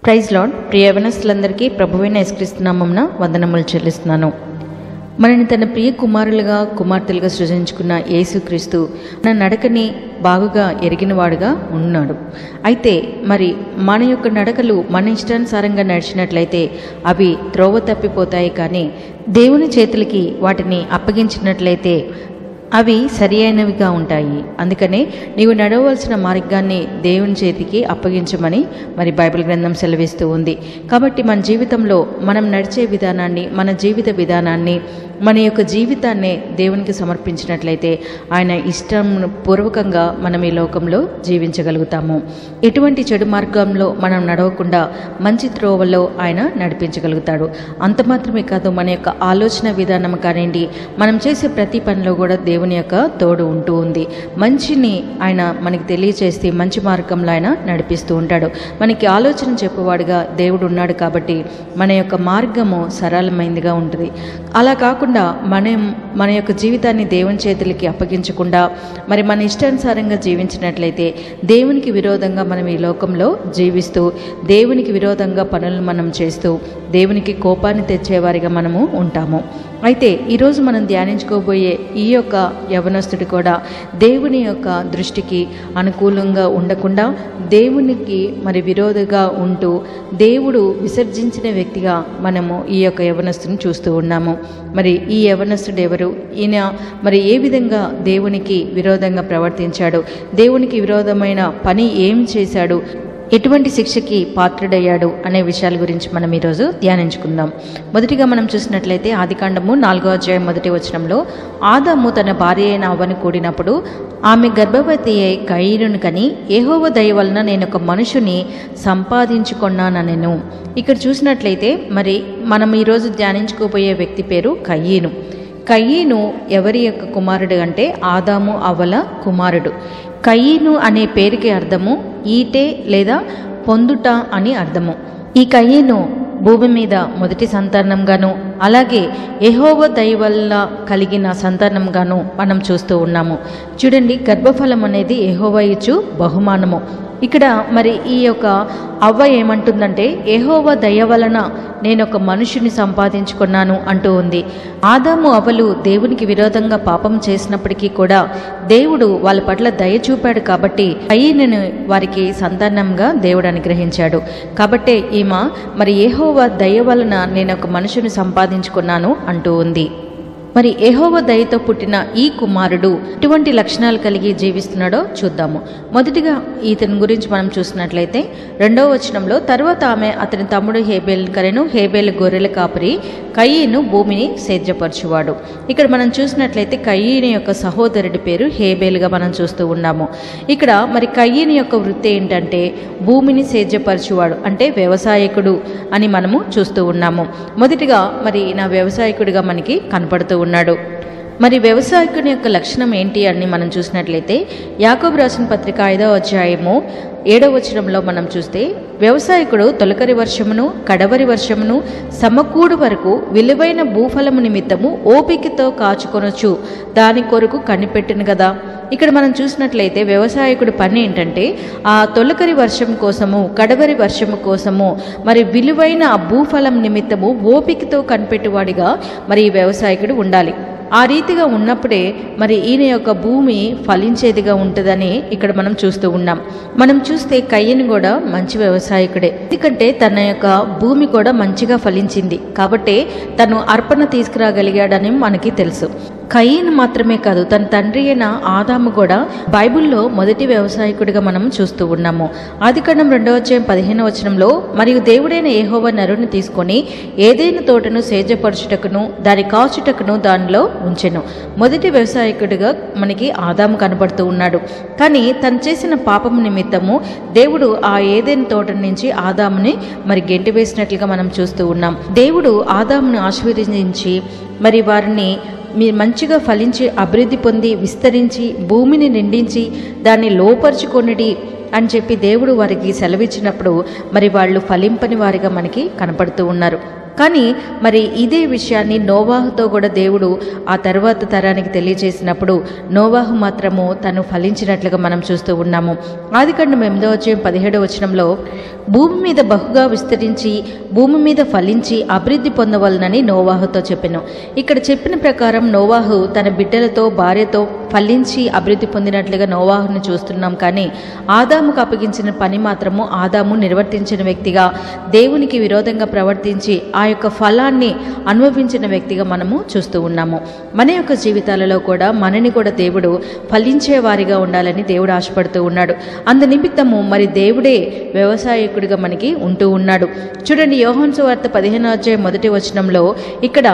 praise lord ప్రియ యవనస్తులందరికీ ప్రభువైన యేసుక్రీస్తునామంన వందనములు చెల్లిస్తున్నాను మనని తన ప్రియ కుమారులుగా కుమార్తెలుగా సృజించుకున్న యేసుక్రీస్తు నా నడకని బాగుగా ఎరిగినవాడుగా ఉన్నాడు అయితే మరి మన యొక్క నడకలు మన ఇష్టానుసారంగా నడిచినట్లయితే అవి త్రోవ తప్పిపోతాయి కానీ దేవుని చేతులకి వాటిని అప్పగించినట్లయితే అవి సరి అయినవిగా ఉంటాయి అందుకనే నీవు నడవలసిన మార్గాన్ని దేవుని చేతికి అప్పగించమని మరి బైబిల్ గ్రంథం సెలవిస్తూ ఉంది కాబట్టి మన జీవితంలో మనం నడిచే విధానాన్ని మన జీవిత విధానాన్ని మన యొక్క జీవితాన్ని దేవునికి సమర్పించినట్లయితే ఆయన ఇష్టం పూర్వకంగా మనం ఈ లోకంలో జీవించగలుగుతాము ఎటువంటి చెడు మార్గంలో మనం నడవకుండా మంచి త్రోవలో ఆయన నడిపించగలుగుతాడు అంత మాత్రమే కాదు మన యొక్క ఆలోచన విధానం కానివ్వండి మనం చేసే ప్రతి పనిలో కూడా దేవుని యొక్క తోడు ఉంటూ ఉంది మంచిని ఆయన మనకి తెలియచేస్తే మంచి మార్గంలో ఆయన నడిపిస్తూ ఉంటాడు మనకి ఆలోచన చెప్పేవాడుగా దేవుడు ఉన్నాడు కాబట్టి మన యొక్క మార్గము సరళమైందిగా ఉంటుంది అలా కాకుండా మనం మన యొక్క జీవితాన్ని దేవుని చేతులకి అప్పగించకుండా మరి మన ఇష్టానుసారంగా జీవించినట్లయితే దేవునికి విరోధంగా మనం ఈ లోకంలో జీవిస్తూ దేవునికి విరోధంగా పనులు మనం చేస్తూ దేవునికి కోపాన్ని తెచ్చేవారిగా మనము ఉంటాము అయితే ఈరోజు మనం ధ్యానించుకోబోయే ఈ యొక్క యవనస్తుడి కూడా దేవుని యొక్క దృష్టికి అనుకూలంగా ఉండకుండా దేవునికి మరి విరోధగా ఉంటూ దేవుడు విసర్జించిన వ్యక్తిగా మనము ఈ యొక్క యవనస్తుని చూస్తూ ఉన్నాము మరి ఈ యవనస్తుడు ఎవరు ఈయన మరి ఏ విధంగా దేవునికి విరోధంగా ప్రవర్తించాడు దేవునికి విరోధమైన పని ఏం చేశాడు ఎటువంటి శిక్షకి పాత్రుడయ్యాడు అనే విషయాల గురించి మనం ఈరోజు ధ్యానించుకుందాం మొదటిగా మనం చూసినట్లయితే ఆదికాండము నాలుగో అధ్యాయం మొదటి వచనంలో ఆదాము తన భార్య అయిన అవ్వను కూడినప్పుడు ఆమె గర్భవతి అయి కయీరును కని ఏహోవ దయ వలన నేను ఒక మనుషుని సంపాదించుకున్నానెను ఇక్కడ చూసినట్లయితే మరి మనం ఈరోజు ధ్యానించుకోబోయే వ్యక్తి పేరు కయ్యీను కయ్యీను ఎవరి యొక్క కుమారుడు అంటే ఆదాము అవ్వల కుమారుడు కయ్యీను అనే పేరుకి అర్థము ఈటే లేదా పొందుట అని అర్థము ఈ కయ్యీను భూమి మీద మొదటి సంతానంగాను అలాగే ఎహోవ దయ వల్ల కలిగిన సంతానంగాను మనం చూస్తూ ఉన్నాము చూడండి గర్భఫలం అనేది ఎహోవ ఇచ్చు బహుమానము ఇక్కడ మరి ఈ యొక్క అవ్వ ఏమంటుందంటే ఏహోవ దయ వలన నేను ఒక మనుషుని సంపాదించుకున్నాను అంటూ ఉంది ఆదాము అవ్వలు దేవునికి విరోధంగా పాపం చేసినప్పటికీ కూడా దేవుడు వాళ్ళ పట్ల దయ చూపాడు కాబట్టి అయ్యను వారికి సంతానంగా దేవుడు అనుగ్రహించాడు కాబట్టే ఈమె మరి ఏహోవ దయ వలన నేను ఒక మనుషుని సంపాదించుకున్నాను అంటూ ఉంది మరి ఎహోవ దయతో పుట్టిన ఈ కుమారుడు ఎటువంటి లక్షణాలు కలిగి జీవిస్తున్నాడో చూద్దాము మొదటిగా ఇతని గురించి మనం చూసినట్లయితే రెండవ వచనంలో తర్వాత ఆమె అతని తమ్ముడు హేబేల్ కరెను హేబేల్ గొర్రెల కాపరి కయ్యను భూమిని సేద్యపరచువాడు ఇక్కడ మనం చూసినట్లయితే కయ్యని యొక్క సహోదరుడి పేరు హేబేల్గా మనం చూస్తూ ఉన్నాము ఇక్కడ మరి కయ్యని యొక్క వృత్తి ఏంటంటే భూమిని సేద్యపరచువాడు అంటే వ్యవసాయకుడు అని మనము చూస్తూ ఉన్నాము మొదటిగా మరి నా వ్యవసాయకుడిగా మనకి కనపడుతూ ఉన్నాడు మరి వ్యవసాయకుని యొక్క లక్షణం ఏంటి అని మనం చూసినట్లయితే యాకోబు రాసిన పత్రిక ఐదవ అధ్యాయము ఏడవ వచనంలో మనం చూస్తే వ్యవసాయకుడు తొలకరి వర్షమును కడవరి వర్షమును సమకూడు వరకు విలువైన భూఫలము నిమిత్తము ఓపికతో కాచుకొనొచ్చు దాని కొరకు కనిపెట్టును కదా ఇక్కడ మనం చూసినట్లయితే వ్యవసాయకుడి పని ఏంటంటే ఆ తొలకరి వర్షం కోసము కడవరి వర్షము కోసము మరి విలువైన ఆ భూఫలం నిమిత్తము ఓపికతో కనిపెట్టువాడిగా మరి ఈ వ్యవసాయకుడు ఉండాలి ఆ రీతిగా ఉన్నప్పుడే మరి ఈయన యొక్క భూమి ఫలించేదిగా ఉంటుందని ఇక్కడ మనం చూస్తూ ఉన్నాం మనం చూస్తే కయ్యని కూడా మంచి వ్యవసాయకుడే ఎందుకంటే తన యొక్క భూమి కూడా మంచిగా ఫలించింది కాబట్టి తను అర్పణ తీసుకురాగలిగాడని మనకి తెలుసు కయ్యను మాత్రమే కాదు తన తండ్రి అయిన ఆదాము కూడా బైబిల్లో మొదటి వ్యవసాయకుడిగా మనం చూస్తూ ఉన్నాము ఆదికాండం రెండవ అధ్యాయం పదిహేను వచనంలో మరియు దేవుడైన ఏహోవ నరుని తీసుకొని ఏదైనా తోటను సేజపరచుటకును దాని కాచుటకును దానిలో ఉంచెను మొదటి వ్యవసాయకుడిగా మనకి ఆదాము కనబడుతూ ఉన్నాడు కానీ తను చేసిన పాపం నిమిత్తము దేవుడు ఆ ఏదైనా తోట నుంచి ఆదాముని మరి గెంటి వేసినట్లుగా మనం చూస్తూ ఉన్నాం దేవుడు ఆదామును ఆశీర్వదించి మరి వారిని మీరు మంచిగా ఫలించి అభివృద్ధి పొంది విస్తరించి భూమిని నిండించి దాన్ని లోపరుచుకొనిడి అని చెప్పి దేవుడు వారికి సెలవిచ్చినప్పుడు మరి వాళ్ళు ఫలింపని వారిగా మనకి కనపడుతూ ఉన్నారు కానీ మరి ఇదే విషయాన్ని నోవాహుతో కూడా దేవుడు ఆ తర్వాత తరానికి తెలియజేసినప్పుడు నోవాహు మాత్రము తను ఫలించినట్లుగా మనం చూస్తూ ఉన్నాము ఆదికాండం ఎనిమిదో వచ్చే పదిహేడో వచనంలో భూమి మీద బహుగా విస్తరించి భూమి మీద ఫలించి అభివృద్ధి పొందవలనని నోవాహుతో చెప్పాను ఇక్కడ చెప్పిన ప్రకారం నోవాహు తన బిడ్డలతో భార్యతో ఫలించి అభివృద్ధి పొందినట్లుగా నోవాహును చూస్తున్నాం కానీ ఆదాముకు అప్పగించిన పని మాత్రము ఆదాము నిర్వర్తించిన వ్యక్తిగా దేవునికి విరోధంగా ప్రవర్తించి ఆ యొక్క ఫలాన్ని అనుభవించిన వ్యక్తిగా మనము చూస్తూ ఉన్నాము మన యొక్క జీవితాలలో కూడా మనని కూడా దేవుడు ఫలించే వారిగా ఉండాలని దేవుడు ఆశపడుతూ ఉన్నాడు అందు నిమిత్తము మరి దేవుడే వ్యవసాయకుడిగా మనకి ఉంటూ ఉన్నాడు చూడండి యోహన్ సువార్త పదిహేను అధ్యాయం మొదటి వచనంలో ఇక్కడ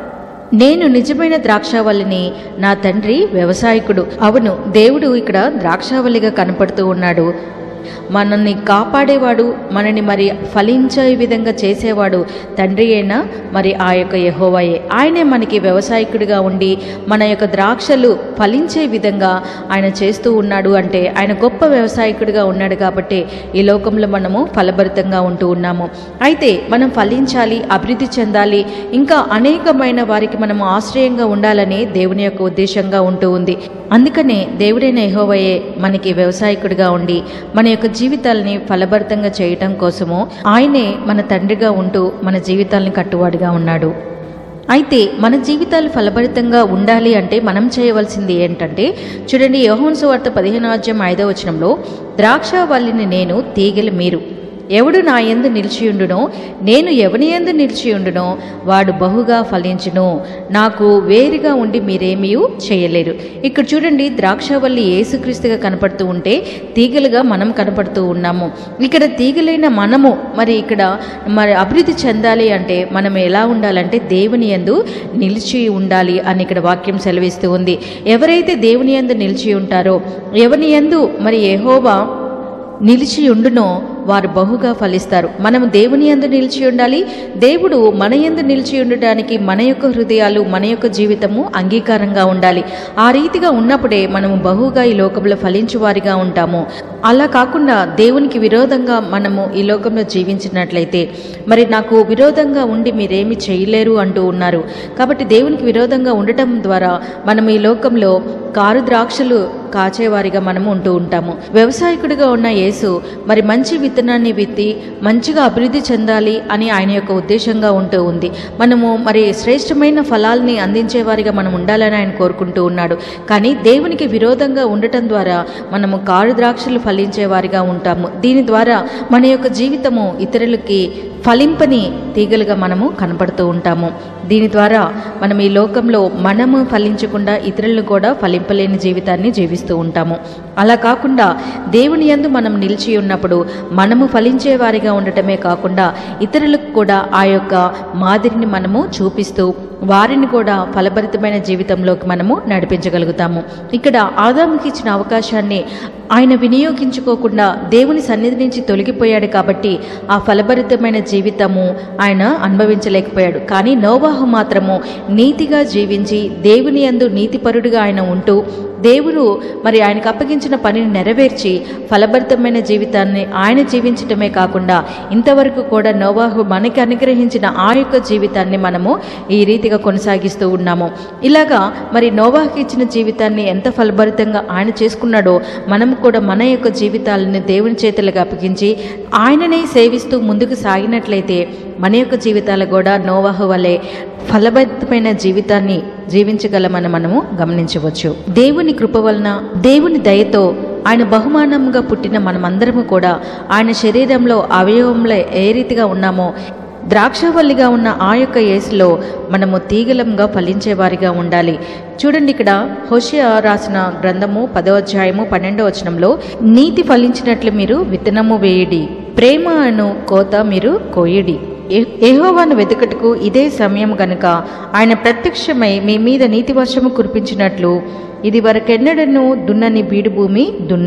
నేను నిజమైన ద్రాక్షావల్లిని నా తండ్రి వ్యవసాయకుడు అవును దేవుడు ఇక్కడ ద్రాక్షావల్లిగా కనపడుతూ ఉన్నాడు మనల్ని కాపాడేవాడు మనని మరి ఫలించే విధంగా చేసేవాడు తండ్రి అయినా మరి ఆ యొక్క యహోవాయే ఆయనే మనకి వ్యవసాయకుడిగా ఉండి మన యొక్క ద్రాక్షలు ఫలించే విధంగా ఆయన చేస్తూ ఉన్నాడు అంటే ఆయన గొప్ప వ్యవసాయకుడిగా ఉన్నాడు కాబట్టి ఈ లోకంలో మనము ఫలభరితంగా ఉంటూ ఉన్నాము అయితే మనం ఫలించాలి అభివృద్ధి చెందాలి ఇంకా అనేకమైన వారికి మనము ఆశ్రయంగా ఉండాలని దేవుని యొక్క ఉద్దేశంగా ఉంటూ ఉంది అందుకనే దేవుడైన యెహోవాయే మనకి వ్యవసాయకుడిగా ఉండి మన యొక్క జీవితాలని ఫలభరితంగా చేయటం కోసము ఆయనే మన తండ్రిగా ఉంటూ మన జీవితాలని కట్టువాడిగా ఉన్నాడు అయితే మన జీవితాలు ఫలభరితంగా ఉండాలి అంటే మనం చేయవలసింది ఏంటంటే చూడండి యోహోన్ సువార్త పదిహేను అధ్యాయం ఐదవ వచనంలో ద్రాక్షావల్లిని నేను తీగలి మీరు ఎవడు నా యందు నిలిచియుండునో నేను ఎవని యందు నిలిచియుండునో వాడు బహుగా ఫలించును నాకు వేరుగా ఉండి మీరేమీ చేయలేరు ఇక్కడ చూడండి ద్రాక్షవల్లి యేసుక్రీస్తుగా కనపడుతూ ఉంటే తీగలుగా మనం కనపడుతూ ఉన్నాము ఇక్కడ తీగలైన మనము మరి ఇక్కడ మరి అభివృద్ధి చెందాలి అంటే మనం ఎలా ఉండాలంటే దేవుని యందు నిలిచి ఉండాలి అని ఇక్కడ వాక్యం సెలవిస్తూ ఉంది ఎవరైతే దేవుని యందు నిలిచి ఉంటారో ఎవని యందు మరి యెహోవా నిలిచి ఉండునో వారు బహుగా ఫలిస్తారు మనము దేవుని యందు నిలిచి ఉండాలి దేవుడు మన యందు నిలిచి ఉండటానికి మన యొక్క హృదయాలు మన యొక్క జీవితము అంగీకారంగా ఉండాలి ఆ రీతిగా ఉన్నప్పుడే మనము బహుగా ఈ లోకంలో ఫలించు వారిగా ఉంటాము అలా కాకుండా దేవునికి విరోధంగా మనము ఈ లోకంలో జీవించినట్లయితే మరి నాకు విరోధంగా ఉండి మీరేమి చేయలేరు అంటూ ఉన్నారు కాబట్టి దేవునికి విరోధంగా ఉండటం ద్వారా మనం ఈ లోకంలో కారు ద్రాక్షలు కాచేవారిగా మనము ఉంటూ ఉంటాము వ్యవసాయకుడిగా ఉన్న యేసు మరి మంచి విత్తనాన్ని విత్తి మంచిగా అభివృద్ధి చెందాలి అని ఆయన యొక్క ఉద్దేశంగా ఉంటూ ఉంది మనము మరి శ్రేష్టమైన ఫలాల్ని అందించేవారిగా మనం ఉండాలని ఆయన కోరుకుంటూ ఉన్నాడు కానీ దేవునికి విరోధంగా ఉండటం ద్వారా మనము కారు ద్రాక్షలు ఫలించే వారిగా ఉంటాము దీని ద్వారా మన యొక్క జీవితము ఇతరులకి ఫలింపని తీగలుగా మనము కనపడుతూ ఉంటాము దీని ద్వారా మనం ఈ లోకంలో మనము ఫలించకుండా ఇతరులను కూడా ఫలింపలేని జీవితాన్ని జీవిస్తూ ఉంటాము అలా కాకుండా దేవుని యందు మనం నిలిచి ఉన్నప్పుడు మనము ఫలించే వారిగా ఉండటమే కాకుండా ఇతరులకు కూడా ఆ యొక్క మాదిరిని మనము చూపిస్తూ వారిని కూడా ఫలభరితమైన జీవితంలోకి మనము నడిపించగలుగుతాము ఇక్కడ ఆదాముకి ఇచ్చిన అవకాశాన్ని ఆయన వినియోగించుకోకుండా దేవుని సన్నిధి నుంచి తొలగిపోయాడు కాబట్టి ఆ ఫలభరితమైన జీవితము ఆయన అనుభవించలేకపోయాడు కానీ నోవాహు మాత్రము నీతిగా జీవించి దేవుని యందు నీతిపరుడుగా ఆయన ఉంటూ దేవుడు మరి ఆయనకు అప్పగించిన పనిని నెరవేర్చి ఫలభరితమైన జీవితాన్ని ఆయన జీవించటమే కాకుండా ఇంతవరకు కూడా నోవాహు మనకి అనుగ్రహించిన ఆ యొక్క జీవితాన్ని మనము ఈ రీతిగా కొనసాగిస్తూ ఉన్నాము ఇలాగా మరి నోవాహుకి ఇచ్చిన జీవితాన్ని ఎంత ఫలభరితంగా ఆయన చేసుకున్నాడో మనం కూడా మన యొక్క జీవితాలను దేవుని చేతులకు అప్పగించి ఆయననే సేవిస్తూ ముందుకు సాగినట్లయితే మన యొక్క జీవితాలు కూడా నోవాహు వలె ఫలభరితమైన జీవితాన్ని జీవించగలమని మనము గమనించవచ్చు దేవుని కృప వలన దేవుని దయతో ఆయన బహుమానంగా పుట్టిన మనమందరము కూడా ఆయన శరీరంలో అవయవంలో ఏ రీతిగా ఉన్నామో ద్రాక్షవల్లిగా ఉన్న ఆ యొక్క యేసులో మనము తీగలంగా ఫలించేవారిగా ఉండాలి చూడండి ఇక్కడ హోషియా రాసిన గ్రంథము పదో అధ్యాయము పన్నెండో వచనంలో నీతి ఫలించినట్లు మీరు విత్తనము వేయడి ప్రేమ అను కోత మీరు కోయడి ఏహోవాను వెతుకటకు ఇదే సమయం గనుక ఆయన ప్రత్యక్షమై మీ మీద నీతి వర్షము కురిపించినట్లు ఇది వరకెన్నడను దున్నని బీడు భూమి దున్నుడి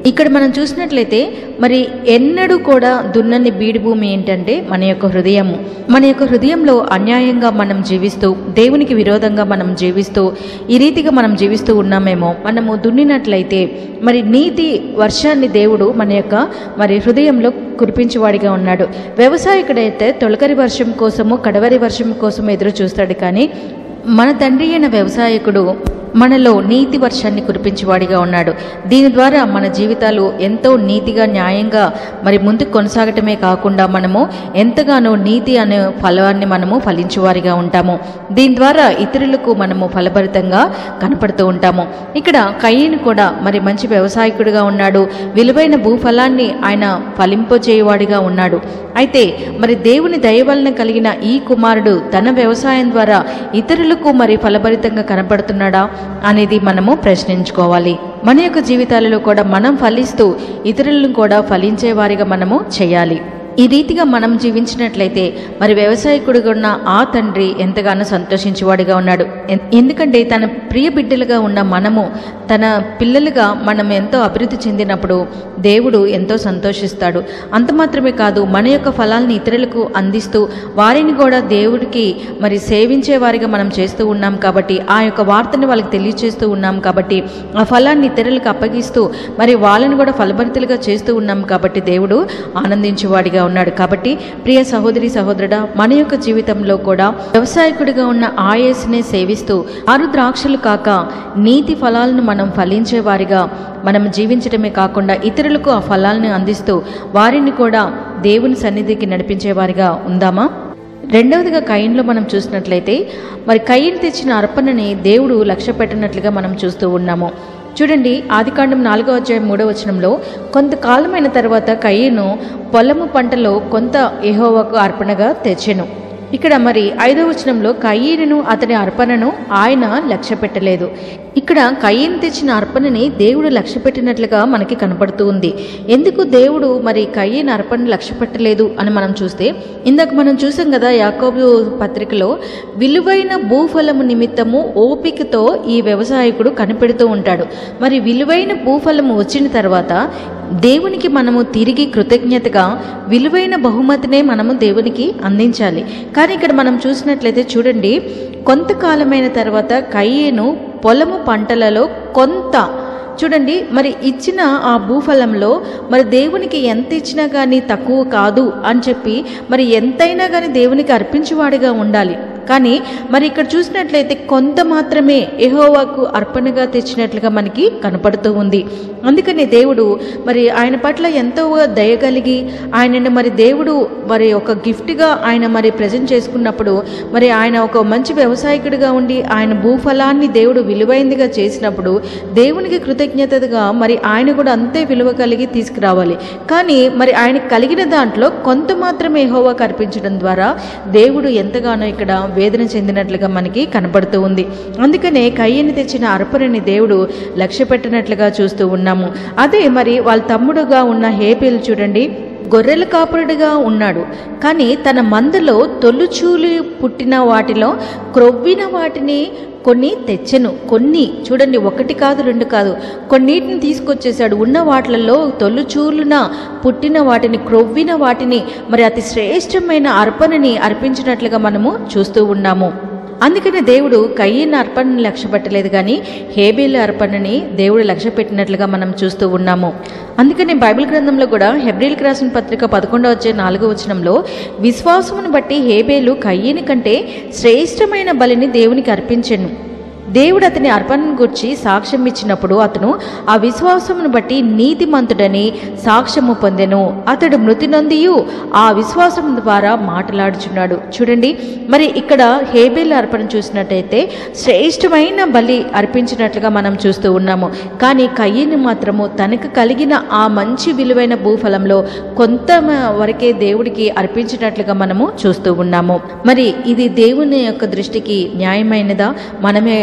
ఇక్కడ మనం చూసినట్లయితే మరి ఎన్నడూ కూడా దున్నని బీడి భూమి ఏంటంటే మన యొక్క హృదయము మన యొక్క హృదయంలో అన్యాయంగా మనం జీవిస్తూ దేవునికి విరోధంగా మనం జీవిస్తూ ఈ రీతిగా మనం జీవిస్తూ ఉన్నామేమో మనము దున్నినట్లయితే మరి నీతి వర్షాన్ని దేవుడు మన యొక్క మరి హృదయంలో కురిపించేవాడిగా ఉన్నాడు వ్యవసాయకుడైతే తొలకరి వర్షం కోసము కడవరి వర్షం కోసం ఎదురు చూస్తాడు కానీ మన తండ్రి అయిన వ్యవసాయకుడు మనలో నీతి వర్షాన్ని కురిపించేవాడిగా ఉన్నాడు దీని ద్వారా మన జీవితాలు ఎంతో నీతిగా న్యాయంగా మరి ముందుకు కొనసాగటమే కాకుండా మనము ఎంతగానో నీతి అనే ఫలాన్ని మనము ఫలించేవారిగా ఉంటాము దీని ద్వారా ఇతరులకు మనము ఫలభరితంగా కనపడుతూ ఉంటాము ఇక్కడ కయ్యను కూడా మరి మంచి వ్యవసాయకుడిగా ఉన్నాడు విలువైన భూఫలాన్ని ఆయన ఫలింపజేయవాడిగా ఉన్నాడు అయితే మరి దేవుని దయ వలన కలిగిన ఈ కుమారుడు తన వ్యవసాయం ద్వారా ఇతరులకు మరి ఫలభరితంగా కనపడుతున్నాడా అనేది మనము ప్రశ్నించుకోవాలి మన యొక్క జీవితాలలో కూడా మనం ఫలిస్తూ ఇతరులను కూడా ఫలించే వారిగా మనము చేయాలి ఈ రీతిగా మనం జీవించినట్లయితే మరి వ్యవసాయకుడిగా ఉన్న ఆ తండ్రి ఎంతగానో సంతోషించేవాడిగా ఉన్నాడు ఎన్- ఎందుకంటే తన ప్రియ బిడ్డలుగా ఉన్న మనము తన పిల్లలుగా మనం ఎంతో అభివృద్ధి చెందినప్పుడు దేవుడు ఎంతో సంతోషిస్తాడు అంత మాత్రమే కాదు మన యొక్క ఫలాల్ని ఇతరులకు అందిస్తూ వారిని కూడా దేవుడికి మరి సేవించే వారిగా మనం చేస్తూ ఉన్నాం కాబట్టి ఆ యొక్క వార్తని వాళ్ళకి తెలియచేస్తూ ఉన్నాం కాబట్టి ఆ ఫలాన్ని ఇతరులకు అప్పగిస్తూ మరి వాళ్ళని కూడా ఫలభరితలుగా చేస్తూ ఉన్నాం కాబట్టి దేవుడు ఆనందించేవాడిగా ఉన్నాడు కాబట్టి ప్రియ సహోదరి సహోదరుడా మన యొక్క జీవితంలో కూడా వ్యవసాయకుడిగా ఉన్న ఆయేసునే సేవిస్తూ ఆరు ద్రాక్షలు కాక నీతి ఫలాలను మనం ఫలించే వారిగా మనం జీవించడమే కాకుండా ఇతరులకు ఆ ఫలాలను అందిస్తూ వారిని కూడా దేవుని సన్నిధికి నడిపించే వారిగా ఉందామా రెండవదిగా కయ్యంలో మనం చూసినట్లయితే మరి కయ్యను తెచ్చిన అర్పణని దేవుడు లక్ష్య పెట్టినట్లుగా మనం చూస్తూ ఉన్నాము చూడండి ఆదికాండం నాలుగో అధ్యాయం మూడో వచనంలో కొంతకాలమైన తర్వాత కయ్యను పొలము పంటలో కొంత ఎహోవాకు అర్పణగా తెచ్చెను ఇక్కడ మరి ఐదో వచనంలో కయ్యను అతని అర్పణను ఆయన లక్ష్య పెట్టలేదు ఇక్కడ కయ్యను తెచ్చిన అర్పణని దేవుడు లక్ష్య పెట్టినట్లుగా మనకి కనపడుతూ ఉంది ఎందుకు దేవుడు మరి కయ్యను అర్పణ లక్ష్య పెట్టలేదు అని మనం చూస్తే ఇందాక మనం చూసాం కదా యాకోబు పత్రికలో విలువైన భూఫలము నిమిత్తము ఓపికతో ఈ వ్యవసాయకుడు కనిపెడుతూ ఉంటాడు మరి విలువైన భూఫలము వచ్చిన తర్వాత దేవునికి మనము తిరిగి కృతజ్ఞతగా విలువైన బహుమతినే మనము దేవునికి అందించాలి కానీ ఇక్కడ మనం చూసినట్లయితే చూడండి కొంతకాలమైన తర్వాత కయ్యేను పొలము పంటలలో కొంత చూడండి మరి ఇచ్చిన ఆ భూఫలంలో మరి దేవునికి ఎంత ఇచ్చినా కానీ తక్కువ కాదు అని చెప్పి మరి ఎంతైనా కానీ దేవునికి అర్పించేవాడిగా ఉండాలి కానీ మరి ఇక్కడ చూసినట్లయితే కొంత మాత్రమే ఎహోవాకు అర్పణగా తెచ్చినట్లుగా మనకి కనపడుతూ ఉంది అందుకని దేవుడు మరి ఆయన పట్ల ఎంతో దయ కలిగి ఆయనను మరి దేవుడు మరి ఒక గిఫ్ట్గా ఆయన మరి ప్రజెంట్ చేసుకున్నప్పుడు మరి ఆయన ఒక మంచి వ్యవసాయకుడిగా ఉండి ఆయన భూఫలాన్ని దేవుడు విలువైందిగా చేసినప్పుడు దేవునికి కృతజ్ఞతగా మరి ఆయన కూడా అంతే విలువ కలిగి తీసుకురావాలి కానీ మరి ఆయన కలిగిన దాంట్లో కొంత మాత్రమే ఎహోవాకు అర్పించడం ద్వారా దేవుడు ఎంతగానో ఇక్కడ వేదన చెందినట్లుగా మనకి కనపడుతూ ఉంది అందుకనే కయ్యని తెచ్చిన అర్పణని దేవుడు లక్ష్య పెట్టినట్లుగా చూస్తూ ఉన్నాము అదే మరి వాళ్ళ తమ్ముడుగా ఉన్న హేపేలు చూడండి గొర్రెల కాపురుడిగా ఉన్నాడు కానీ తన మందలో తొలుచూలి పుట్టిన వాటిలో క్రొవ్విన వాటిని కొన్ని తెచ్చెను కొన్ని చూడండి ఒకటి కాదు రెండు కాదు కొన్నిటిని తీసుకొచ్చేసాడు ఉన్న వాటిలలో తొలుచూలున పుట్టిన వాటిని క్రొవ్విన వాటిని మరి అతి శ్రేష్టమైన అర్పణని అర్పించినట్లుగా మనము చూస్తూ ఉన్నాము అందుకనే దేవుడు కయ్యన్న అర్పణని లక్ష్య పెట్టలేదు కానీ హేబేలు అర్పణని దేవుడు లక్ష్య పెట్టినట్లుగా మనం చూస్తూ ఉన్నాము అందుకనే బైబిల్ గ్రంథంలో కూడా హెబ్రిల్కి రాసిన పత్రిక పదకొండవ వచ్చే నాలుగో వచనంలో విశ్వాసమును బట్టి హేబేలు కయ్యని కంటే శ్రేష్టమైన బలిని దేవునికి అర్పించెను దేవుడు అతని అర్పణను గుర్చి సాక్ష్యం ఇచ్చినప్పుడు అతను ఆ విశ్వాసమును బట్టి నీతిమంతుడని సాక్ష్యము పొందెను అతడు మృతి నొందియు ఆ విశ్వాసం ద్వారా మాట్లాడుచున్నాడు చూడండి మరి ఇక్కడ హేబేల్ అర్పణ చూసినట్టయితే శ్రేష్టమైన బలి అర్పించినట్లుగా మనం చూస్తూ ఉన్నాము కానీ కయ్యని మాత్రము తనకు కలిగిన ఆ మంచి విలువైన భూఫలంలో కొంత మ- వరకే దేవుడికి అర్పించినట్లుగా మనము చూస్తూ ఉన్నాము మరి ఇది దేవుని యొక్క దృష్టికి న్యాయమైనదా మనమే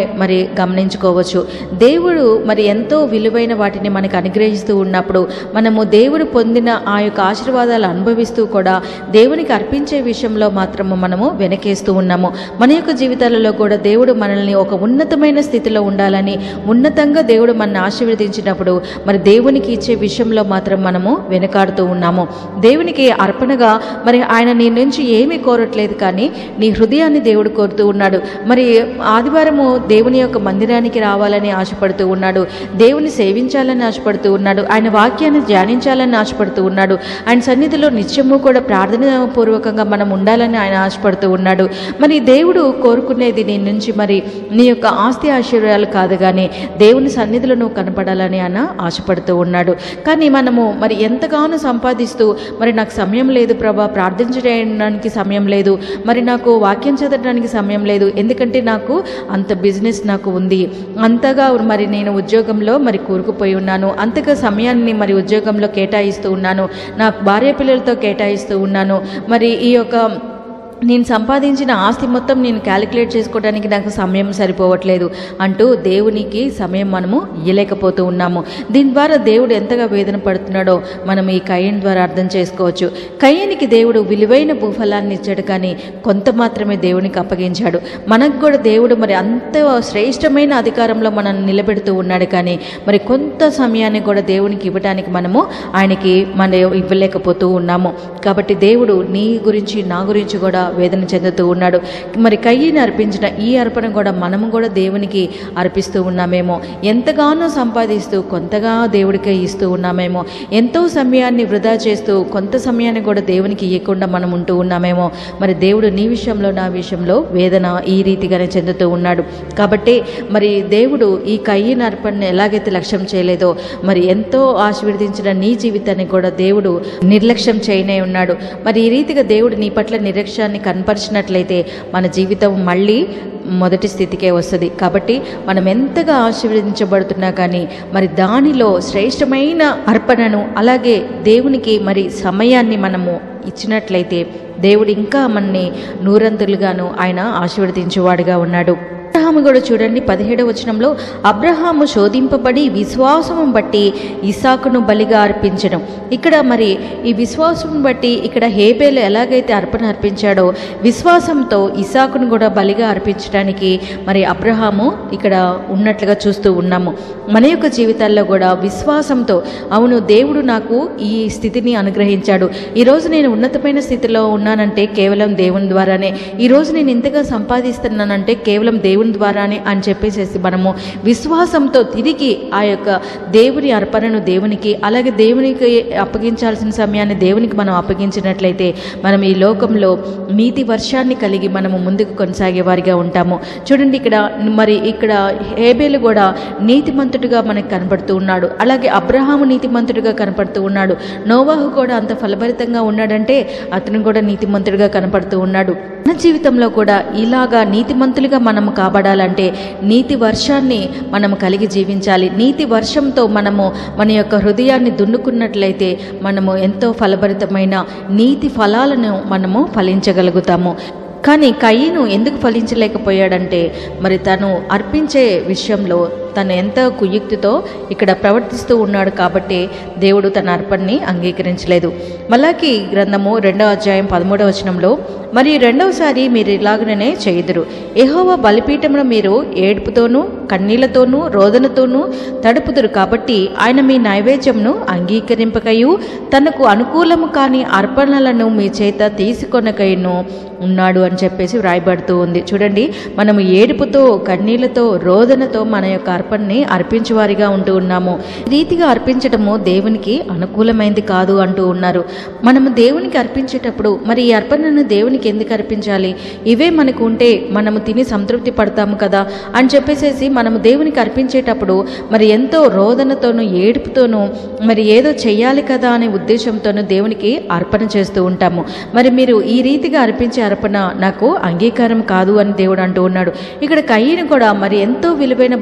మరి గమనించుకోవచ్చు దేవుడు మరి ఎంతో విలువైన వాటిని మనకు అనుగ్రహిస్తూ ఉన్నప్పుడు మనము దేవుడు పొందిన ఆ యొక్క ఆశీర్వాదాలు అనుభవిస్తూ కూడా దేవునికి అర్పించే విషయంలో మాత్రము మనము వెనకేస్తూ ఉన్నాము మన యొక్క జీవితాలలో కూడా దేవుడు మనల్ని ఒక ఉన్నతమైన స్థితిలో ఉండాలని ఉన్నతంగా దేవుడు మనల్ని ఆశీర్వదించినప్పుడు మరి దేవునికి ఇచ్చే విషయంలో మాత్రం మనము వెనకాడుతూ ఉన్నాము దేవునికి అర్పణగా మరి ఆయన నీ నుంచి ఏమీ కోరట్లేదు కానీ నీ హృదయాన్ని దేవుడు కోరుతూ ఉన్నాడు మరి ఆదివారము దేవుని యొక్క మందిరానికి రావాలని ఆశపడుతూ ఉన్నాడు దేవుని సేవించాలని ఆశపడుతూ ఉన్నాడు ఆయన వాక్యాన్ని ధ్యానించాలని ఆశపడుతూ ఉన్నాడు ఆయన సన్నిధిలో నిత్యము కూడా ప్రార్థన పూర్వకంగా మనం ఉండాలని ఆయన ఆశపడుతూ ఉన్నాడు మరి దేవుడు కోరుకునేది నీ నుంచి మరి నీ యొక్క ఆస్తి ఆశీర్వాదాలు కాదు కానీ దేవుని సన్నిధిలో నువ్వు కనపడాలని ఆయన ఆశపడుతూ ఉన్నాడు కానీ మనము మరి ఎంతగానో సంపాదిస్తూ మరి నాకు సమయం లేదు ప్రభా ప్రార్థించడానికి సమయం లేదు మరి నాకు వాక్యం చదవడానికి సమయం లేదు ఎందుకంటే నాకు అంత బిజినెస్ నాకు ఉంది అంతగా మరి నేను ఉద్యోగంలో మరి కూరుకుపోయి ఉన్నాను అంతగా సమయాన్ని మరి ఉద్యోగంలో కేటాయిస్తూ ఉన్నాను నా భార్య పిల్లలతో కేటాయిస్తూ ఉన్నాను మరి ఈ యొక్క నేను సంపాదించిన ఆస్తి మొత్తం నేను క్యాలిక్యులేట్ చేసుకోవడానికి నాకు సమయం సరిపోవట్లేదు అంటూ దేవునికి సమయం మనము ఇయ్యలేకపోతూ ఉన్నాము దీని ద్వారా దేవుడు ఎంతగా వేదన పడుతున్నాడో మనం ఈ కయ్యన్ ద్వారా అర్థం చేసుకోవచ్చు కయ్యనికి దేవుడు విలువైన భూఫలాన్ని ఇచ్చాడు కానీ కొంత మాత్రమే దేవునికి అప్పగించాడు మనకు కూడా దేవుడు మరి అంత శ్రేష్టమైన అధికారంలో మనం నిలబెడుతూ ఉన్నాడు కానీ మరి కొంత సమయాన్ని కూడా దేవునికి ఇవ్వడానికి మనము ఆయనకి మన ఇవ్వలేకపోతూ ఉన్నాము కాబట్టి దేవుడు నీ గురించి నా గురించి కూడా వేదన చెందుతూ ఉన్నాడు మరి కయ్యని అర్పించిన ఈ అర్పణ కూడా మనము కూడా దేవునికి అర్పిస్తూ ఉన్నామేమో ఎంతగానో సంపాదిస్తూ కొంతగా దేవుడికే ఇస్తూ ఉన్నామేమో ఎంతో సమయాన్ని వృధా చేస్తూ కొంత సమయాన్ని కూడా దేవునికి ఇవ్వకుండా మనం ఉంటూ ఉన్నామేమో మరి దేవుడు నీ విషయంలో నా విషయంలో వేదన ఈ రీతిగానే చెందుతూ ఉన్నాడు కాబట్టి మరి దేవుడు ఈ కయ్యని అర్పణను ఎలాగైతే లక్ష్యం చేయలేదో మరి ఎంతో ఆశీర్వదించిన నీ జీవితాన్ని కూడా దేవుడు నిర్లక్ష్యం చేయనే ఉన్నాడు మరి ఈ రీతిగా దేవుడు నీ పట్ల నిర్లక్ష్యాన్ని కనపరిచినట్లయితే మన జీవితం మళ్ళీ మొదటి స్థితికే వస్తుంది కాబట్టి మనం ఎంతగా ఆశీర్వదించబడుతున్నా కానీ మరి దానిలో శ్రేష్టమైన అర్పణను అలాగే దేవునికి మరి సమయాన్ని మనము ఇచ్చినట్లయితే దేవుడు ఇంకా మనని నూరంతులుగాను ఆయన ఆశీర్వదించేవాడుగా ఉన్నాడు అబ్రహాము కూడా చూడండి పదిహేడవ వచనంలో అబ్రహాము శోధింపబడి విశ్వాసము బట్టి ఇసాకును బలిగా అర్పించడం ఇక్కడ మరి ఈ విశ్వాసం బట్టి ఇక్కడ హేబేలు ఎలాగైతే అర్పణ అర్పించాడో విశ్వాసంతో ఇసాకును కూడా బలిగా అర్పించడానికి మరి అబ్రహాము ఇక్కడ ఉన్నట్లుగా చూస్తూ ఉన్నాము మన యొక్క జీవితాల్లో కూడా విశ్వాసంతో అవును దేవుడు నాకు ఈ స్థితిని అనుగ్రహించాడు ఈరోజు నేను ఉన్నతమైన స్థితిలో ఉన్నానంటే కేవలం దేవుని ద్వారానే ఈరోజు నేను ఇంతగా సంపాదిస్తున్నానంటే కేవలం దేవుని ద్వారానే అని చెప్పేసేసి మనము విశ్వాసంతో తిరిగి ఆ యొక్క దేవుని అర్పణను దేవునికి అలాగే దేవునికి అప్పగించాల్సిన సమయాన్ని దేవునికి మనం అప్పగించినట్లయితే మనం ఈ లోకంలో నీతి వర్షాన్ని కలిగి మనము ముందుకు కొనసాగే వారిగా ఉంటాము చూడండి ఇక్కడ మరి ఇక్కడ హేబేలు కూడా నీతిమంతుడిగా మనకు కనపడుతూ ఉన్నాడు అలాగే అబ్రహాము నీతిమంతుడిగా కనపడుతూ ఉన్నాడు నోవాహు కూడా అంత ఫలభరితంగా ఉన్నాడంటే అతను కూడా నీతిమంతుడిగా కనపడుతూ ఉన్నాడు మన జీవితంలో కూడా ఇలాగా నీతిమంతులుగా మనము కాబడాలంటే నీతి వర్షాన్ని మనము కలిగి జీవించాలి నీతి వర్షంతో మనము మన యొక్క హృదయాన్ని దున్నుకున్నట్లయితే మనము ఎంతో ఫలభరితమైన నీతి ఫలాలను మనము ఫలించగలుగుతాము కానీ కయ్యను ఎందుకు ఫలించలేకపోయాడంటే మరి తను అర్పించే విషయంలో తను ఎంత కుయుక్తితో ఇక్కడ ప్రవర్తిస్తూ ఉన్నాడు కాబట్టి దేవుడు తన అర్పణని అంగీకరించలేదు మలాకి గ్రంథము రెండవ అధ్యాయం పదమూడవ వచనంలో మరి రెండవసారి మీరు ఇలాగనే చేయుదురు ఎహోవా బలిపీఠమును మీరు ఏడుపుతోనూ కన్నీళ్లతోనూ రోదనతోనూ తడుపుదురు కాబట్టి ఆయన మీ నైవేద్యంను అంగీకరింపకయు తనకు అనుకూలము కాని అర్పణలను మీ చేత తీసుకొనకయును ఉన్నాడు అని చెప్పేసి వ్రాయబడుతూ ఉంది చూడండి మనము ఏడుపుతో కన్నీళ్లతో రోదనతో మన యొక్క అర్పణని అర్పించేవారిగా ఉంటూ ఉన్నాము ఈ రీతిగా అర్పించడము దేవునికి అనుకూలమైంది కాదు అంటూ ఉన్నారు మనము దేవునికి అర్పించేటప్పుడు మరి ఈ అర్పణను దేవునికి ఎందుకు అర్పించాలి ఇవే మనకు ఉంటే మనము తిని సంతృప్తి పడతాము కదా అని చెప్పేసేసి మనము దేవునికి అర్పించేటప్పుడు మరి ఎంతో రోదనతోనూ ఏడుపుతోనూ మరి ఏదో చెయ్యాలి కదా అనే ఉద్దేశంతోనూ దేవునికి అర్పణ చేస్తూ ఉంటాము మరి మీరు ఈ రీతిగా అర్పించే అర్పణ నాకు అంగీకారం కాదు అని దేవుడు అంటూ ఉన్నాడు ఇక్కడ కయ్యను కూడా మరి ఎంతో విలువైన భూఫలాన్ని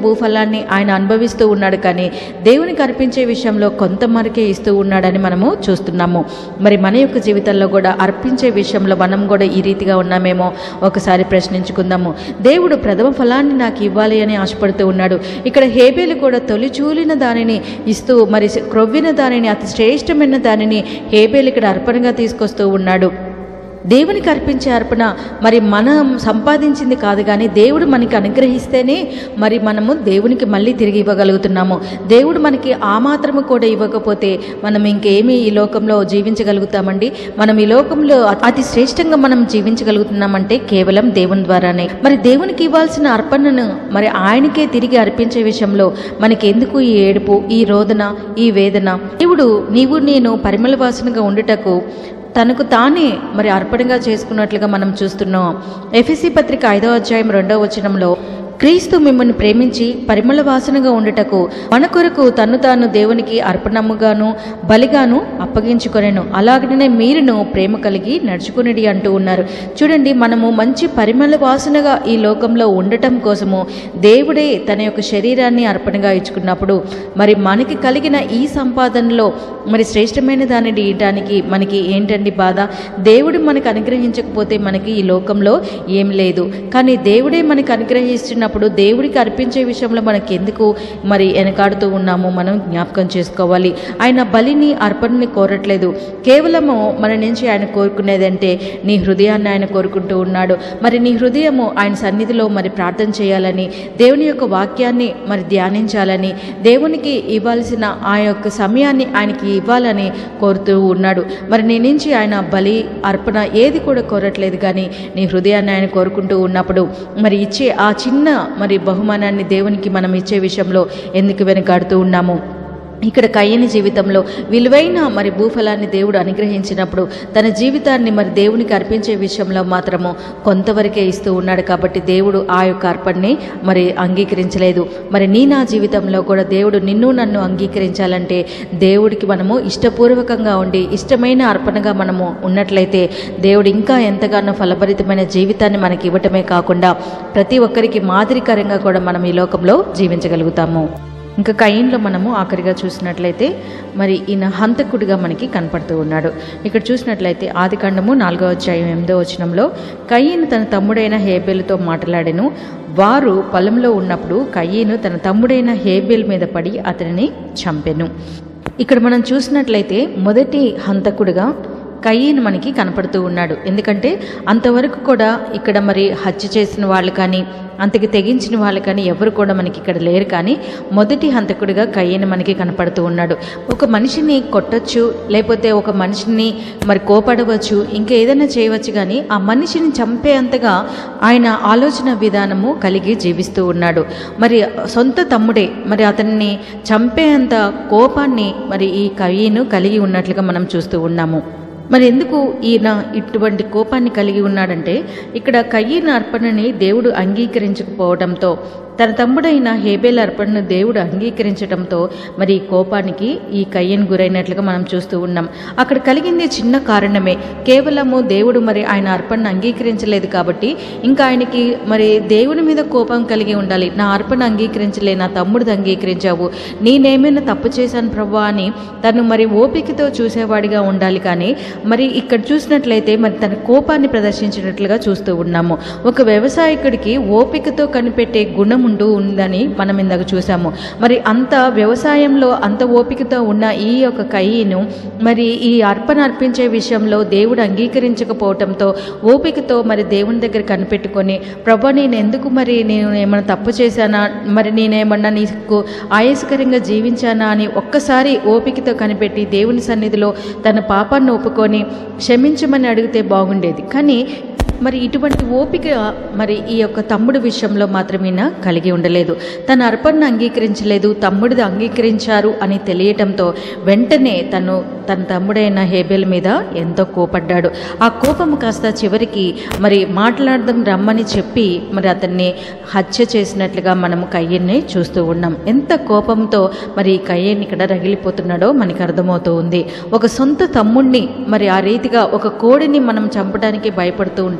ఫలాన్ని ఆయన అనుభవిస్తూ ఉన్నాడు కానీ దేవునికి అర్పించే విషయంలో కొంత మరకే ఇస్తూ ఉన్నాడని మనము చూస్తున్నాము మరి మన యొక్క జీవితంలో కూడా అర్పించే విషయంలో మనం కూడా ఈ రీతిగా ఉన్నామేమో ఒకసారి ప్రశ్నించుకుందాము దేవుడు ప్రథమ ఫలాన్ని నాకు ఇవ్వాలి అని ఆశపడుతూ ఉన్నాడు ఇక్కడ హేబేలు కూడా తొలిచూలిన దానిని ఇస్తూ మరి క్రొవ్విన దానిని అతి శ్రేష్టమైన దానిని హేబేలు ఇక్కడ అర్పణగా తీసుకొస్తూ ఉన్నాడు దేవునికి అర్పించే అర్పణ మరి మనం సంపాదించింది కాదు కానీ దేవుడు మనకి అనుగ్రహిస్తేనే మరి మనము దేవునికి మళ్ళీ తిరిగి ఇవ్వగలుగుతున్నాము దేవుడు మనకి ఆ మాత్రము కూడా ఇవ్వకపోతే మనం ఇంకేమి ఈ లోకంలో జీవించగలుగుతామండి మనం ఈ లోకంలో అతి శ్రేష్టంగా మనం జీవించగలుగుతున్నామంటే కేవలం దేవుని ద్వారానే మరి దేవునికి ఇవ్వాల్సిన అర్పణను మరి ఆయనకే తిరిగి అర్పించే విషయంలో మనకి ఎందుకు ఈ ఏడుపు ఈ రోదన ఈ వేదన దేవుడు నీవు నేను పరిమళ వాసనగా ఉండుటకు తనకు తానే మరి అర్పణగా చేసుకున్నట్లుగా మనం చూస్తున్నాం ఎఫ్ఎసి పత్రిక ఐదవ అధ్యాయం రెండవ వచనంలో క్రీస్తు మిమ్మల్ని ప్రేమించి పరిమళ వాసనగా ఉండుటకు మన కొరకు తన్ను తాను దేవునికి అర్పణముగాను బలిగాను అప్పగించుకొనెను అలాగనే మీరును ప్రేమ కలిగి నడుచుకునిడి అంటూ ఉన్నారు చూడండి మనము మంచి పరిమళ వాసనగా ఈ లోకంలో ఉండటం కోసము దేవుడే తన యొక్క శరీరాన్ని అర్పణగా ఇచ్చుకున్నప్పుడు మరి మనకి కలిగిన ఈ సంపాదనలో మరి శ్రేష్టమైన దానిని ఇయటానికి మనకి ఏంటండి బాధ దేవుడు మనకు అనుగ్రహించకపోతే మనకి ఈ లోకంలో ఏం లేదు కానీ దేవుడే మనకు అనుగ్రహిస్తున్నప్పుడు దేవుడికి అర్పించే విషయంలో మనకి ఎందుకు మరి వెనకాడుతూ ఉన్నాము మనం జ్ఞాపకం చేసుకోవాలి ఆయన బలిని అర్పణని కోరట్లేదు కేవలము మన నుంచి ఆయన కోరుకునేదంటే నీ హృదయాన్ని ఆయన కోరుకుంటూ ఉన్నాడు మరి నీ హృదయము ఆయన సన్నిధిలో మరి ప్రార్థన చేయాలని దేవుని యొక్క వాక్యాన్ని మరి ధ్యానించాలని దేవునికి ఇవ్వాల్సిన ఆ యొక్క సమయాన్ని ఆయనకి ఇవ్వాలని కోరుతూ ఉన్నాడు మరి నీ నుంచి ఆయన బలి అర్పణ ఏది కూడా కోరట్లేదు కానీ నీ హృదయాన్ని ఆయన కోరుకుంటూ ఉన్నప్పుడు మరి ఇచ్చే ఆ చిన్న మరి బహుమానాన్ని దేవునికి మనం ఇచ్చే విషయంలో ఎందుకు వెనకాడుతూ ఉన్నాము ఇక్కడ కయ్యని జీవితంలో విలువైన మరి భూఫలాన్ని దేవుడు అనుగ్రహించినప్పుడు తన జీవితాన్ని మరి దేవునికి అర్పించే విషయంలో మాత్రము కొంతవరకే ఇస్తూ ఉన్నాడు కాబట్టి దేవుడు ఆ యొక్క అర్పణని మరి అంగీకరించలేదు మరి నీ నా జీవితంలో కూడా దేవుడు నిన్ను నన్ను అంగీకరించాలంటే దేవుడికి మనము ఇష్టపూర్వకంగా ఉండి ఇష్టమైన అర్పణగా మనము ఉన్నట్లయితే దేవుడు ఇంకా ఎంతగానో ఫలభరితమైన జీవితాన్ని మనకి ఇవ్వటమే కాకుండా ప్రతి ఒక్కరికి మాదిరికరంగా కూడా మనం ఈ లోకంలో జీవించగలుగుతాము ఇంకా కయ్యంలో మనము ఆఖరిగా చూసినట్లయితే మరి ఈయన హంతకుడిగా మనకి కనపడుతూ ఉన్నాడు ఇక్కడ చూసినట్లయితే ఆదికాండము నాలుగో అధ్యాయం ఎనిమిదో వచనంలో కయ్యను తన తమ్ముడైన హేబేలుతో మాట్లాడాను వారు పొలంలో ఉన్నప్పుడు కయ్యను తన తమ్ముడైన హేబేల్ మీద పడి అతనిని చంపెను ఇక్కడ మనం చూసినట్లయితే మొదటి హంతకుడిగా కయ్యను మనకి కనపడుతూ ఉన్నాడు ఎందుకంటే అంతవరకు కూడా ఇక్కడ మరి హత్య చేసిన వాళ్ళు కానీ అంతకి తెగించిన వాళ్ళు కానీ ఎవరు కూడా మనకి ఇక్కడ లేరు కానీ మొదటి హంతకుడిగా కయ్యను మనకి కనపడుతూ ఉన్నాడు ఒక మనిషిని కొట్టొచ్చు లేకపోతే ఒక మనిషిని మరి కోపడవచ్చు ఇంకా ఏదైనా చేయవచ్చు కానీ ఆ మనిషిని చంపేంతగా ఆయన ఆలోచన విధానము కలిగి జీవిస్తూ ఉన్నాడు మరి సొంత తమ్ముడే మరి అతన్ని చంపేంత కోపాన్ని మరి ఈ కయ్యను కలిగి ఉన్నట్లుగా మనం చూస్తూ ఉన్నాము మరి ఎందుకు ఈయన ఇటువంటి కోపాన్ని కలిగి ఉన్నాడంటే ఇక్కడ కయ్యన అర్పణని దేవుడు అంగీకరించకపోవడంతో తన తమ్ముడైన హేబేల్ అర్పణను దేవుడు అంగీకరించడంతో మరి ఈ కోపానికి ఈ కయ్యను గురైనట్లుగా మనం చూస్తూ ఉన్నాం అక్కడ కలిగింది చిన్న కారణమే కేవలము దేవుడు మరి ఆయన అర్పణను అంగీకరించలేదు కాబట్టి ఇంకా ఆయనకి మరి దేవుని మీద కోపం కలిగి ఉండాలి నా అర్పణ అంగీకరించలే నా తమ్ముడిది అంగీకరించావు నేనేమైనా తప్పు చేశాను ప్రభా అని తను మరి ఓపికతో చూసేవాడిగా ఉండాలి కానీ మరి ఇక్కడ చూసినట్లయితే మరి తన కోపాన్ని ప్రదర్శించినట్లుగా చూస్తూ ఉన్నాము ఒక వ్యవసాయకుడికి ఓపికతో కనిపెట్టే గుణం ఉంటూ ఉందని మనం ఇందాక చూసాము మరి అంత వ్యవసాయంలో అంత ఓపికతో ఉన్న ఈ యొక్క కయ్యను మరి ఈ అర్పణ అర్పించే విషయంలో దేవుడు అంగీకరించకపోవటంతో ఓపికతో మరి దేవుని దగ్గర కనిపెట్టుకొని ప్రభా నేను ఎందుకు మరి నేను ఏమైనా తప్పు చేశానా మరి నేనేమన్నా నీకు ఆయాసకరంగా జీవించానా అని ఒక్కసారి ఓపికతో కనిపెట్టి దేవుని సన్నిధిలో తన పాపాన్ని ఒప్పుకొని క్షమించమని అడిగితే బాగుండేది కానీ మరి ఇటువంటి ఓపిక మరి ఈ యొక్క తమ్ముడు విషయంలో మాత్రమేనా కలిగి ఉండలేదు తన అర్పణను అంగీకరించలేదు తమ్ముడిది అంగీకరించారు అని తెలియటంతో వెంటనే తను తన తమ్ముడైన హేబెల్ మీద ఎంతో కోపడ్డాడు ఆ కోపం కాస్త చివరికి మరి మాట్లాడదాం రమ్మని చెప్పి మరి అతన్ని హత్య చేసినట్లుగా మనము కయ్యన్ని చూస్తూ ఉన్నాం ఎంత కోపంతో మరి ఈ కయ్యని ఇక్కడ రగిలిపోతున్నాడో మనకి అర్థమవుతూ ఉంది ఒక సొంత తమ్ముడిని మరి ఆ రీతిగా ఒక కోడిని మనం చంపడానికి భయపడుతూ ఉంటాము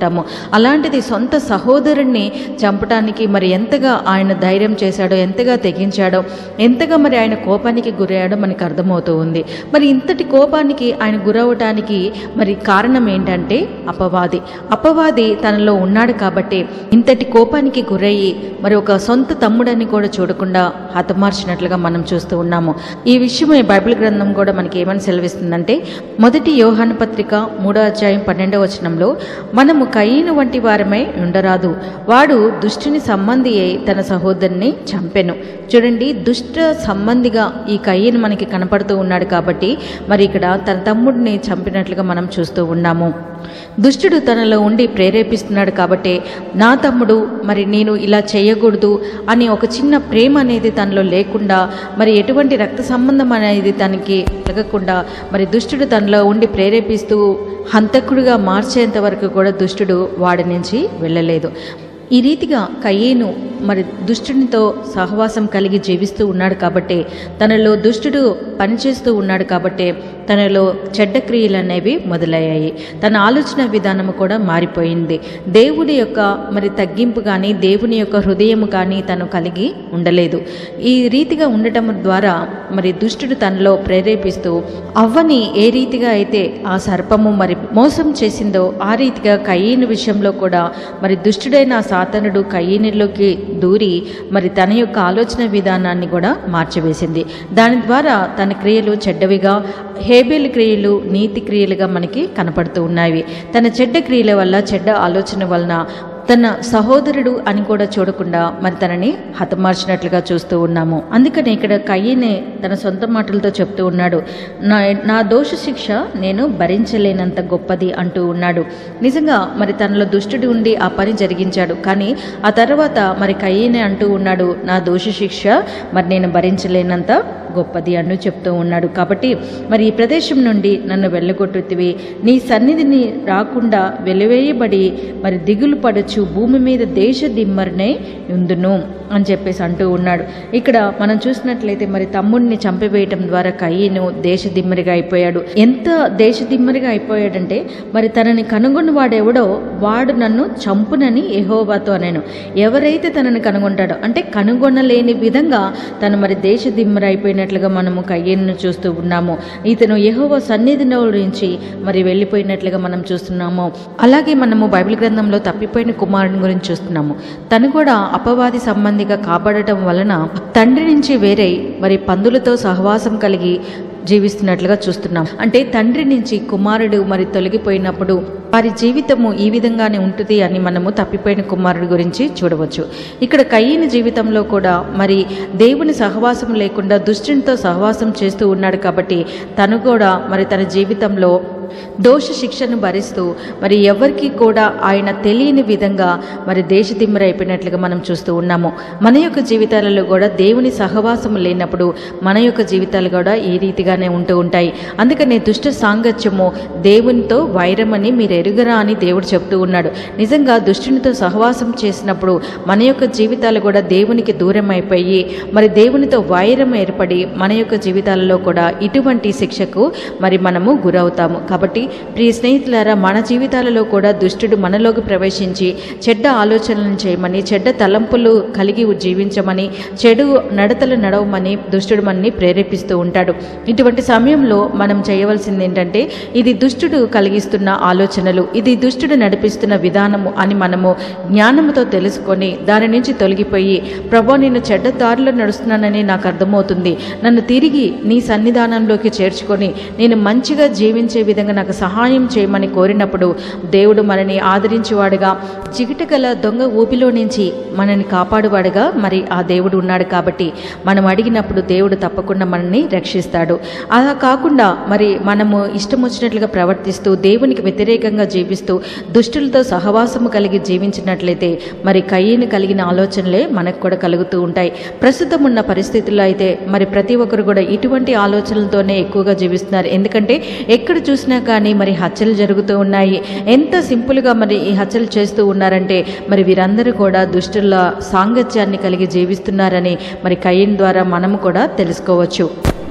చేస్తాము అలాంటిది సొంత సహోదరుణ్ణి చంపడానికి మరి ఎంతగా ఆయన ధైర్యం చేశాడో ఎంతగా తెగించాడో ఎంతగా మరి ఆయన కోపానికి గురయ్యాడో మనకు అర్థమవుతూ ఉంది మరి ఇంతటి కోపానికి ఆయన గురవటానికి మరి కారణం ఏంటంటే అపవాది అపవాది తనలో ఉన్నాడు కాబట్టి ఇంతటి కోపానికి గురయ్యి మరి ఒక సొంత తమ్ముడని కూడా చూడకుండా హతమార్చినట్లుగా మనం చూస్తూ ఉన్నాము ఈ విషయమే బైబిల్ గ్రంథం కూడా మనకి ఏమని సెలవిస్తుందంటే మొదటి యోహాను పత్రిక మూడో అధ్యాయం పన్నెండవ వచనంలో మనము కయ్యను వంటి వారమై ఉండరాదు వాడు దుష్టుని సంబంధి అయి తన సహోదరుని చంపెను చూడండి దుష్ట సంబంధిగా ఈ కయ్యను మనకి కనపడుతూ ఉన్నాడు కాబట్టి మరి ఇక్కడ తన తమ్ముడిని చంపినట్లుగా మనం చూస్తూ ఉన్నాము దుష్టుడు తనలో ఉండి ప్రేరేపిస్తున్నాడు కాబట్టి నా తమ్ముడు మరి నేను ఇలా చేయకూడదు అని ఒక చిన్న ప్రేమ అనేది తనలో లేకుండా మరి ఎటువంటి రక్త సంబంధం అనేది తనకి కలగకుండా మరి దుష్టుడు తనలో ఉండి ప్రేరేపిస్తూ హంతకుడిగా మార్చేంత వరకు కూడా దుష్టుడు వాడి నుంచి వెళ్ళలేదు ఈ రీతిగా కయ్యేను మరి దుష్టునితో సహవాసం కలిగి జీవిస్తూ ఉన్నాడు కాబట్టి తనలో దుష్టుడు పనిచేస్తూ ఉన్నాడు కాబట్టి తనలో చెడ్డ క్రియలు అనేవి మొదలయ్యాయి తన ఆలోచన విధానము కూడా మారిపోయింది దేవుడి యొక్క మరి తగ్గింపు కానీ దేవుని యొక్క హృదయం కానీ తను కలిగి ఉండలేదు ఈ రీతిగా ఉండటం ద్వారా మరి దుష్టుడు తనలో ప్రేరేపిస్తూ అవ్వని ఏ రీతిగా అయితే ఆ సర్పము మరి మోసం చేసిందో ఆ రీతిగా కయ్యేను విషయంలో కూడా మరి దుష్టుడైన ఆ సాతనుడు కయ్యేనిలోకి దూరి మరి తన యొక్క ఆలోచన విధానాన్ని కూడా మార్చివేసింది దాని ద్వారా తన క్రియలు చెడ్డవిగా హేబేల్ క్రియలు నీతి క్రియలుగా మనకి కనపడుతూ ఉన్నాయి తన చెడ్డ క్రియల వల్ల చెడ్డ ఆలోచన వలన తన సహోదరుడు అని కూడా చూడకుండా మరి తనని హతమార్చినట్లుగా చూస్తూ ఉన్నాము అందుకని ఇక్కడ కయ్యనే తన సొంత మాటలతో చెప్తూ ఉన్నాడు నా నా దోష శిక్ష నేను భరించలేనంత గొప్పది అంటూ ఉన్నాడు నిజంగా మరి తనలో దుష్టుడు ఉండి ఆ పని జరిగించాడు కానీ ఆ తర్వాత మరి కయ్యనే అంటూ ఉన్నాడు నా దోష శిక్ష మరి నేను భరించలేనంత గొప్పది అను చెప్తూ ఉన్నాడు కాబట్టి మరి ఈ ప్రదేశం నుండి నన్ను వెళ్ళగొట్టుతివి నీ సన్నిధిని రాకుండా వెలివేయబడి మరి దిగులు పడచ్చు భూమి మీద దేశ దిమ్మరినే ఉందును అని చెప్పేసి అంటూ ఉన్నాడు ఇక్కడ మనం చూసినట్లయితే మరి తమ్ముడిని చంపివేయటం ద్వారా కయ్యను దేశ దిమ్మరిగా అయిపోయాడు ఎంత దేశ దిమ్మరిగా అయిపోయాడంటే మరి తనని కనుగొన్న వాడెవడో వాడు నన్ను చంపునని ఎహోవాతో అనేను ఎవరైతే తనని కనుగొంటాడో అంటే కనుగొనలేని విధంగా తను మరి దేశ దిమ్మరి అయిపోయినట్లుగా మనము కయ్యను చూస్తూ ఉన్నాము ఇతను యెహోవా సన్నిధిలో నుంచి మరి వెళ్ళిపోయినట్లుగా మనం చూస్తున్నాము అలాగే మనము బైబిల్ గ్రంథంలో తప్పిపోయిన కుమారుని గురించి చూస్తున్నాము తను కూడా అపవాది సంబంధిగా కాబడటం వలన తండ్రి నుంచి వేరై మరి పందులతో సహవాసం కలిగి జీవిస్తున్నట్లుగా చూస్తున్నాం అంటే తండ్రి నుంచి కుమారుడు మరి తొలగిపోయినప్పుడు వారి జీవితము ఈ విధంగానే ఉంటుంది అని మనము తప్పిపోయిన కుమారుడి గురించి చూడవచ్చు ఇక్కడ కయ్యని జీవితంలో కూడా మరి దేవుని సహవాసం లేకుండా దుష్టునితో సహవాసం చేస్తూ ఉన్నాడు కాబట్టి తను కూడా మరి తన జీవితంలో దోష శిక్షను భరిస్తూ మరి ఎవరికి కూడా ఆయన తెలియని విధంగా మరి దేశదిమ్మరైపోయినట్లుగా మనం చూస్తూ ఉన్నాము మన యొక్క జీవితాలలో కూడా దేవుని సహవాసం లేనప్పుడు మన యొక్క జీవితాలు కూడా ఈ రీతిగానే ఉంటూ ఉంటాయి అందుకనే దుష్ట సాంగత్యము దేవునితో వైరమని మీరు ఎరుగరా అని దేవుడు చెప్తూ ఉన్నాడు నిజంగా దుష్టునితో సహవాసం చేసినప్పుడు మన యొక్క జీవితాలు కూడా దేవునికి దూరం అయిపోయి మరి దేవునితో వైరం ఏర్పడి మన యొక్క జీవితాలలో కూడా ఇటువంటి శిక్షకు మరి మనము గురవుతాము కాబట్టి ప్రియ స్నేహితులారా మన జీవితాలలో కూడా దుష్టుడు మనలోకి ప్రవేశించి చెడ్డ ఆలోచనలను చేయమని చెడ్డ తలంపులు కలిగి జీవించమని చెడు నడతలు నడవమని దుష్టుడు మనని ప్రేరేపిస్తూ ఉంటాడు ఇటువంటి సమయంలో మనం చేయవలసింది ఏంటంటే ఇది దుష్టుడు కలిగిస్తున్న ఆలోచనలు ఇది దుష్టుడు నడిపిస్తున్న విధానము అని మనము జ్ఞానముతో తెలుసుకొని దాని నుంచి తొలగిపోయి ప్రభా నేను చెడ్డ దారిలో నడుస్తున్నానని నాకు అర్థమవుతుంది నన్ను తిరిగి నీ సన్నిధానంలోకి చేర్చుకొని నేను మంచిగా జీవించే విధంగా నాకు సహాయం చేయమని కోరినప్పుడు దేవుడు మనని ఆదరించేవాడుగా జిగిటగల దొంగ ఊపిలో నుంచి మనని కాపాడువాడుగా మరి ఆ దేవుడు ఉన్నాడు కాబట్టి మనం అడిగినప్పుడు దేవుడు తప్పకుండా మనల్ని రక్షిస్తాడు అలా కాకుండా మరి మనము ఇష్టం వచ్చినట్లుగా ప్రవర్తిస్తూ దేవునికి వ్యతిరేకంగా జీవిస్తూ దుష్టులతో సహవాసము కలిగి జీవించినట్లయితే మరి కయ్యను కలిగిన ఆలోచనలే మనకు కూడా కలుగుతూ ఉంటాయి ప్రస్తుతం ఉన్న పరిస్థితుల్లో అయితే మరి ప్రతి ఒక్కరు కూడా ఇటువంటి ఆలోచనలతోనే ఎక్కువగా జీవిస్తున్నారు ఎందుకంటే ఎక్కడ చూసినా కానీ మరి హత్యలు జరుగుతూ ఉన్నాయి ఎంత సింపుల్గా మరి ఈ హత్యలు చేస్తూ ఉన్నారంటే మరి వీరందరూ కూడా దుష్టుల సాంగత్యాన్ని కలిగి జీవిస్తున్నారని మరి కయ్యన్ ద్వారా మనము కూడా తెలుసుకోవచ్చు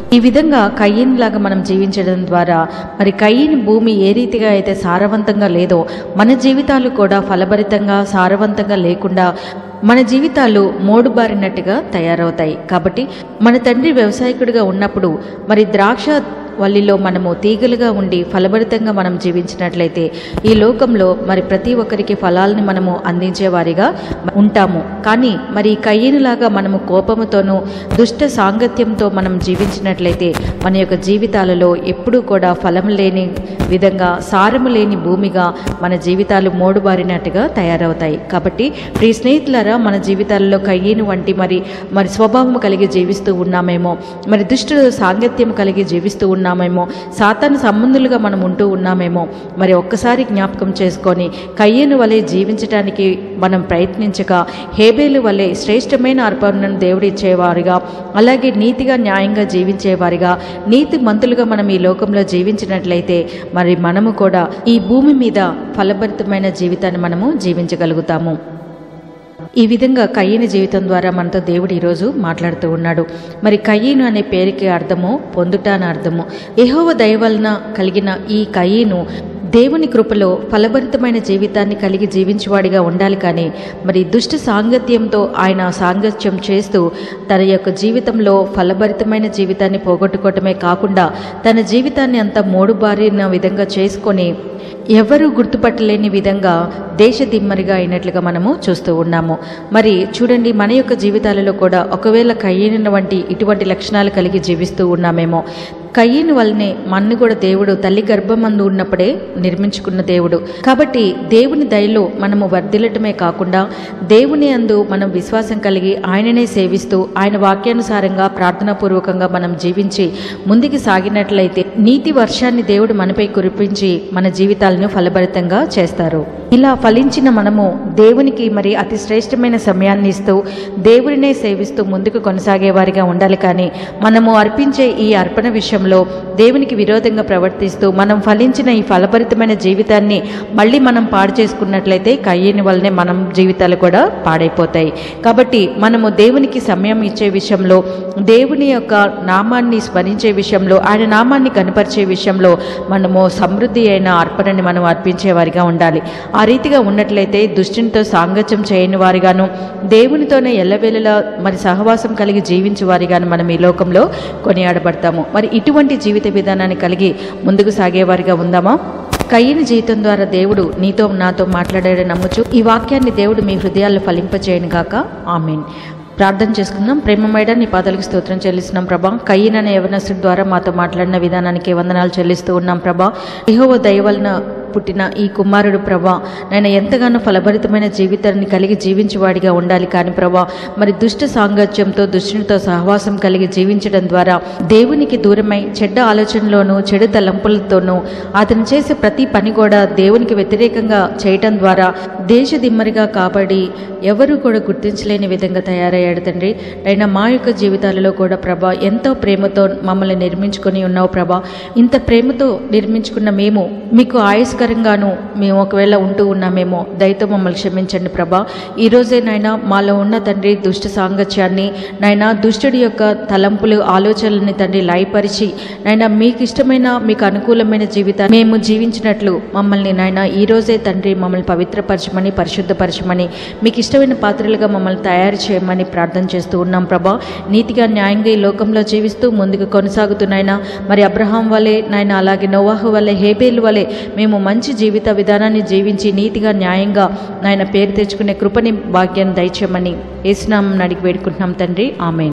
ఈ విధంగా కయ్యన్లాగా మనం జీవించడం ద్వారా మరి కయ్యని భూమి ఏ రీతిగా అయితే సారవంతంగా లేదో మన జీవితాలు కూడా ఫలభరితంగా సారవంతంగా లేకుండా మన జీవితాలు మోడుబారినట్టుగా తయారవుతాయి కాబట్టి మన తండ్రి వ్యవసాయకుడిగా ఉన్నప్పుడు మరి ద్రాక్ష వల్లిలో మనము తీగలుగా ఉండి ఫలభరితంగా మనం జీవించినట్లయితే ఈ లోకంలో మరి ప్రతి ఒక్కరికి ఫలాలని మనము అందించేవారిగా ఉంటాము కానీ మరి కయ్యనులాగా మనము కోపముతోనూ దుష్ట సాంగత్యంతో మనం జీవించినట్లయితే మన యొక్క జీవితాలలో ఎప్పుడూ కూడా ఫలం లేని విధంగా సారము లేని భూమిగా మన జీవితాలు మోడుబారినట్టుగా తయారవుతాయి కాబట్టి ప్రియ స్నేహితులారా మన జీవితాలలో కయ్యేను వంటి మరి మరి స్వభావం కలిగి జీవిస్తూ ఉన్నామేమో మరి దుష్టుడు సాంగత్యం కలిగి జీవిస్తూ ఉన్నామేమో సాతాను సంబంధులుగా మనం ఉంటూ ఉన్నామేమో మరి ఒక్కసారి జ్ఞాపకం చేసుకొని కయ్యేను వలె జీవించడానికి మనం ప్రయత్నించక హేబేలు వలె శ్రేష్టమైన అర్పణను దేవుడు ఇచ్చేవారిగా అలాగే నీతిగా న్యాయంగా జీవించేవారిగా నీతి మంతులుగా మనం ఈ లోకంలో జీవించినట్లయితే మరి మనము కూడా ఈ భూమి మీద ఫలభరితమైన జీవితాన్ని మనము జీవించగలుగుతాము ఈ విధంగా కయ్యని జీవితం ద్వారా మనతో దేవుడు ఈరోజు మాట్లాడుతూ ఉన్నాడు మరి కయ్యను అనే పేరుకి అర్థము పొందుట అని అర్థము యెహోవా దయ వలన కలిగిన ఈ కయ్యను దేవుని కృపలో ఫలభరితమైన జీవితాన్ని కలిగి జీవించేవాడిగా ఉండాలి కానీ మరి దుష్ట సాంగత్యంతో ఆయన సాంగత్యం చేస్తూ తన యొక్క జీవితంలో ఫలభరితమైన జీవితాన్ని పోగొట్టుకోవటమే కాకుండా తన జీవితాన్ని అంత మోడుబారిన విధంగా చేసుకొని ఎవరూ గుర్తుపట్టలేని విధంగా దేశదిమ్మరిగా అయినట్లుగా మనము చూస్తూ ఉన్నాము మరి చూడండి మన యొక్క జీవితాలలో కూడా ఒకవేళ కయ్యన వంటి ఇటువంటి లక్షణాలు కలిగి జీవిస్తూ ఉన్నామేమో కయ్యను వల్లనే మన్ను కూడా దేవుడు తల్లి గర్భమందు ఉన్నప్పుడే నిర్మించుకున్న దేవుడు కాబట్టి దేవుని దయలో మనము వర్ధిల్లటమే కాకుండా దేవుని అందు మనం విశ్వాసం కలిగి ఆయననే సేవిస్తూ ఆయన వాక్యానుసారంగా ప్రార్థనాపూర్వకంగా మనం జీవించి ముందుకు సాగినట్లయితే నీతి వర్షాన్ని దేవుడు మనపై కురిపించి మన జీవితాలను ఫలభరితంగా చేస్తారు ఇలా ఫలించిన మనము దేవునికి మరి అతి శ్రేష్టమైన సమయాన్ని ఇస్తూ దేవుడినే సేవిస్తూ ముందుకు కొనసాగే వారిగా ఉండాలి కానీ మనము అర్పించే ఈ అర్పణ విషయంలో దేవునికి విరోధంగా ప్రవర్తిస్తూ మనం ఫలించిన ఈ ఫలభరితమైన జీవితాన్ని మళ్ళీ మనం పాడు చేసుకున్నట్లయితే కయ్యని వల్లనే మనం జీవితాలు కూడా పాడైపోతాయి కాబట్టి మనము దేవునికి సమయం ఇచ్చే విషయంలో దేవుని యొక్క నామాన్ని స్మరించే విషయంలో ఆయన నామాన్ని కనపరిచే విషయంలో మనము సమృద్ధి అయిన అర్పణని మనం అర్పించే వారిగా ఉండాలి ఆ రీతిగా ఉన్నట్లయితే దుష్టునితో సాంగత్యం చేయని వారిగాను దేవునితోనే ఎల్లవేళలా మరి సహవాసం కలిగి జీవించే వారిగాను మనం ఈ లోకంలో కొనియాడబడతాము మరి ఇటువంటి జీవిత విధానాన్ని కలిగి ముందుకు సాగేవారిగా ఉందామా కయ్యని జీవితం ద్వారా దేవుడు నీతో నాతో మాట్లాడాడని నమ్ముచు ఈ వాక్యాన్ని దేవుడు మీ హృదయాల్లో ఫలింపచేయను గాక ఆమెన్ ప్రార్థన చేసుకుందాం ప్రేమమైడ నీ పాదాలకు స్తోత్రం చెల్లిస్తున్నాం ప్రభా కయ్యన్ అనే యవనస్తుడి ద్వారా మాతో మాట్లాడిన విధానానికి వందనాలు చెల్లిస్తూ ఉన్నాం ప్రభా యెహోవా దయ వలన పుట్టిన ఈ కుమారుడు ప్రభా నేను ఎంతగానో ఫలభరితమైన జీవితాన్ని కలిగి జీవించేవాడిగా ఉండాలి కానీ ప్రభా మరి దుష్ట సాంగత్యంతో దుష్టునితో సహవాసం కలిగి జీవించడం ద్వారా దేవునికి దూరమై చెడ్డ ఆలోచనలోనూ చెడు తలంపులతోనూ అతను చేసే ప్రతి పని కూడా దేవునికి వ్యతిరేకంగా చేయటం ద్వారా దేశ దిమ్మరిగా కాబడి ఎవరు కూడా గుర్తించలేని విధంగా తయారయ్యాడు తండ్రి అయినా మా యొక్క జీవితాలలో కూడా ప్రభా ఎంతో ప్రేమతో మమ్మల్ని నిర్మించుకొని ఉన్నావు ప్రభా ఇంత ప్రేమతో నిర్మించుకున్న మేము మీకు ఆయుస్కరంగాను మేము ఒకవేళ ఉంటూ ఉన్నామేమో దయతో మమ్మల్ని క్షమించండి ప్రభా ఈ రోజే నాయన మాలో ఉన్న తండ్రి దుష్ట సాంగత్యాన్ని నాయన దుష్టుడి యొక్క తలంపులు ఆలోచనలని తండ్రి లయపరిచి నాయన మీకు ఇష్టమైన మీకు అనుకూలమైన జీవితాన్ని మేము జీవించినట్లు మమ్మల్ని నాయన ఈ రోజే తండ్రి మమ్మల్ని పవిత్రపరచమని పరిశుద్ధపరచమని మీకు ఇష్టమైన పాత్రలుగా మమ్మల్ని తయారు చేయమని ప్రార్థన చేస్తూ ఉన్నాం ప్రభా నీతిగా న్యాయంగా ఈ లోకంలో జీవిస్తూ ముందుకు కొనసాగుతున్నాయినా మరి అబ్రహాం వలె నాయన అలాగే నోవాహు వలె హేబేలు వలె మేము మంచి జీవిత విధానాన్ని జీవించి నీతిగా న్యాయంగా నాయన పేరు తెచ్చుకునే కృపని భాగ్యాన్ని దయచేయమని ఏసునామం అడిగి వేడుకుంటున్నాం తండ్రి ఆమె